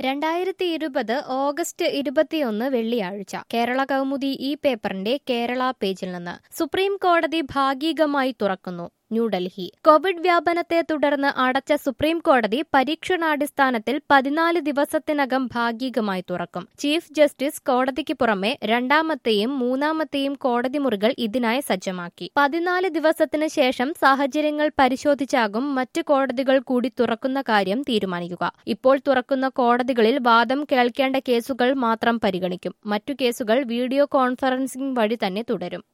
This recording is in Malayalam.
രണ്ടായിരത്തി ഇരുപത് ഓഗസ്റ്റ് ഇരുപത്തിയൊന്ന് വെള്ളിയാഴ്ച കേരള കൗമുദി ഈ പേപ്പറിന്റെ കേരള പേജിൽ നിന്ന് സുപ്രീം കോടതി ഭാഗികമായി തുറക്കുന്നു ന്യൂഡൽഹി കോവിഡ് വ്യാപനത്തെ തുടർന്ന് അടച്ച സുപ്രീം കോടതി പരീക്ഷണാടിസ്ഥാനത്തിൽ പതിനാല് ദിവസത്തിനകം ഭാഗികമായി തുറക്കും ചീഫ് ജസ്റ്റിസ് കോടതിക്ക് പുറമെ രണ്ടാമത്തെയും മൂന്നാമത്തെയും കോടതി മുറികൾ ഇതിനായി സജ്ജമാക്കി പതിനാല് ദിവസത്തിന് ശേഷം സാഹചര്യങ്ങൾ പരിശോധിച്ചാകും മറ്റ് കോടതികൾ കൂടി തുറക്കുന്ന കാര്യം തീരുമാനിക്കുക ഇപ്പോൾ തുറക്കുന്ന കോടതികളിൽ വാദം കേൾക്കേണ്ട കേസുകൾ മാത്രം പരിഗണിക്കും മറ്റു കേസുകൾ വീഡിയോ കോൺഫറൻസിംഗ് വഴി തന്നെ തുടരും